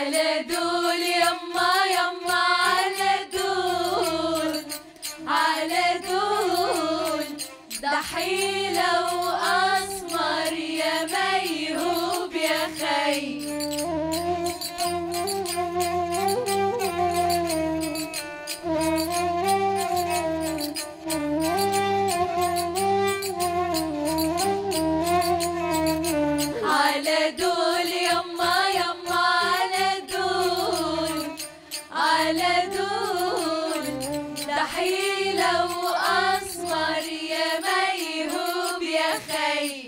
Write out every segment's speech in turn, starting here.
على دول يما يما على دول على دول ضحيلة وأسمر يا ميهوب يا خي على دول يما يما على دول على دول ضحيلة وأسمر يا ميهوب يا خي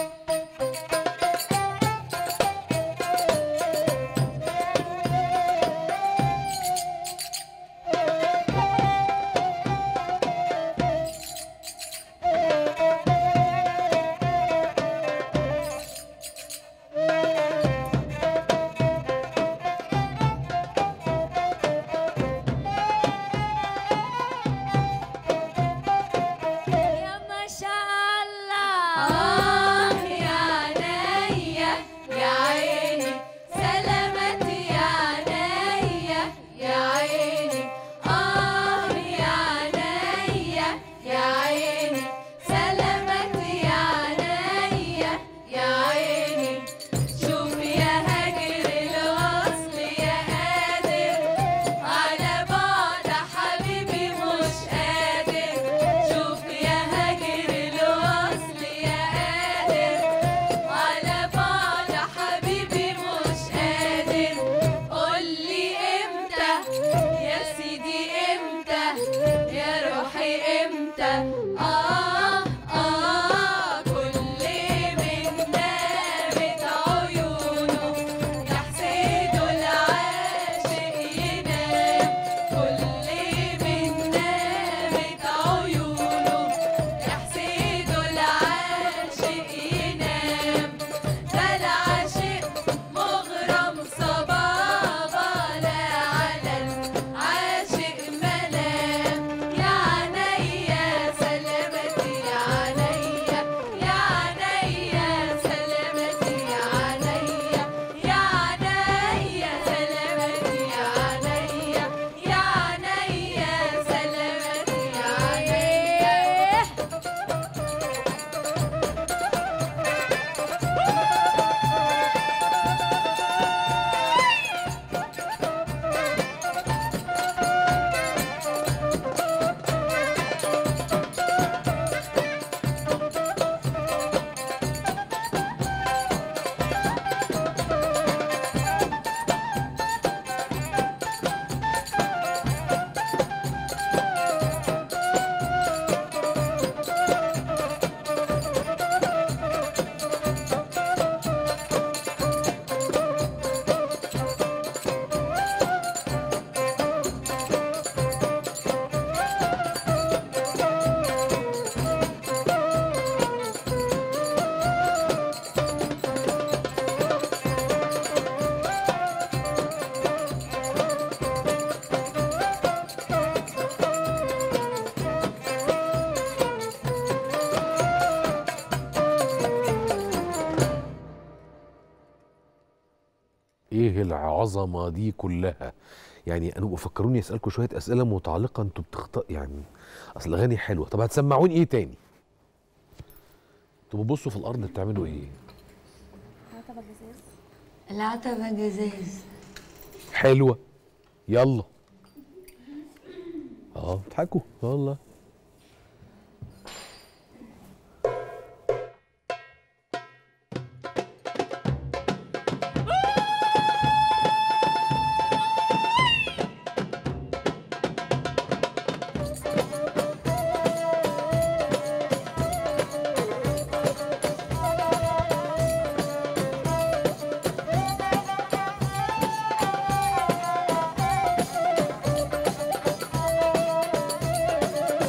يا ما شاء الله آه يا عينيا يا عيني سلامت يا عينيا يا عيني آه يا عينيا يا عيني سلامت يا عينيا يا عيني شوف يا هاجر الوصل يا قادر على بعد حبيبي مش قادر شوف يا هاجر الوصل يا قادر على بعد حبيبي مش قادر قولي امتى يا سيدي امتى يا روحي امتى اه اه كل من نامت عيونه يحسدوا العاشق ينام كل من نامت عيونه يحسدوا العاشق ينام ده العاشق مغرم صبابة لا على العاشق ملام يا عينيا سلامتي يا عينيا يا عينيا سلامتي يا عينيا يا عينيا سلامتي يا عينيا يا عينيا سلامتي يا عينيا ايه العظمه دي كلها يعني انا بفكروني اسالكم شويه اسئله متعلقه انتوا بتخطئ يعني اصل الاغاني حلوه طب هتسمعوني ايه تاني انتوا بتبصوا في الارض بتعملوا ايه العتبة جزاز حلوه يلا اه اضحكوا والله يا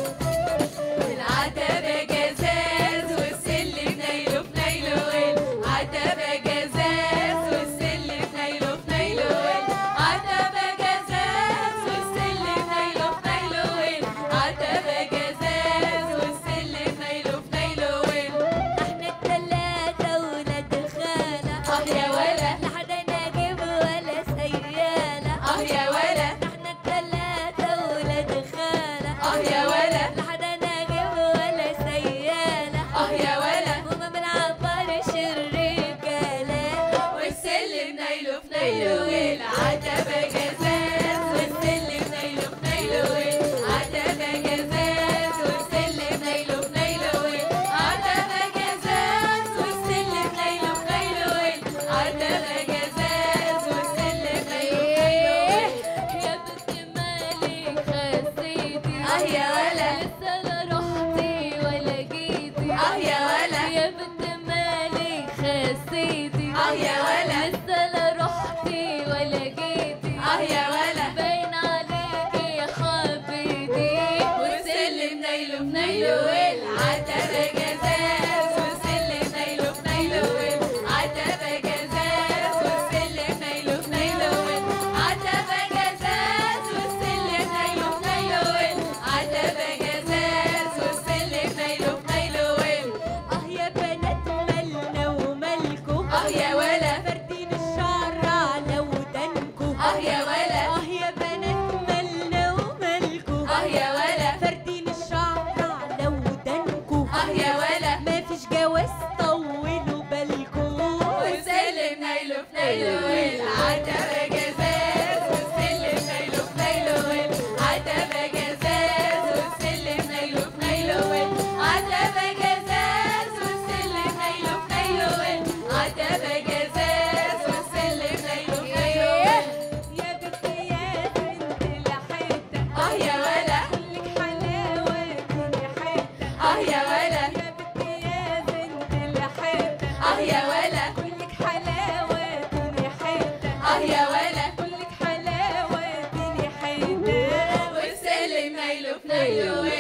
جيتي اه يا ولا باين عليكي يا خبيتي والسلم نايله في نايله والعتبة جزاز والسلم نايله في نايله والعتبة جزاز والسلم نايله في نايله والعتبة جزاز والسلم نايله في نايله والعتبة جزاز والسلم نايله في نايله اه يا بنات مالنا ومالكو اه يا ولا فردين الشعر على ودانكو اه يا ولا اه يا بنات مالنا ومالكو اه يا ولا فردين الشعر على ودانكو اه يا ولا مفيش جواز طولوا بالكو والسلم نايله في نايله والعتبة جزاز والسلم نايله في نايله والعتبة جزاز والسلم نايله في نايله والعتبة جزاز والسلم نايله في نايله والعتبة جزاز والسلم نايله في نايله يا بنت يا بنت الحتة اه يا ولا كلك حلاوة كل حتة اه يا ولا يا بنت يا بنت الحتة اه يا ولا كلك حلاوة كل حتة اه يا ولا كلك حلاوة كل حتة والسلم نايله في نايله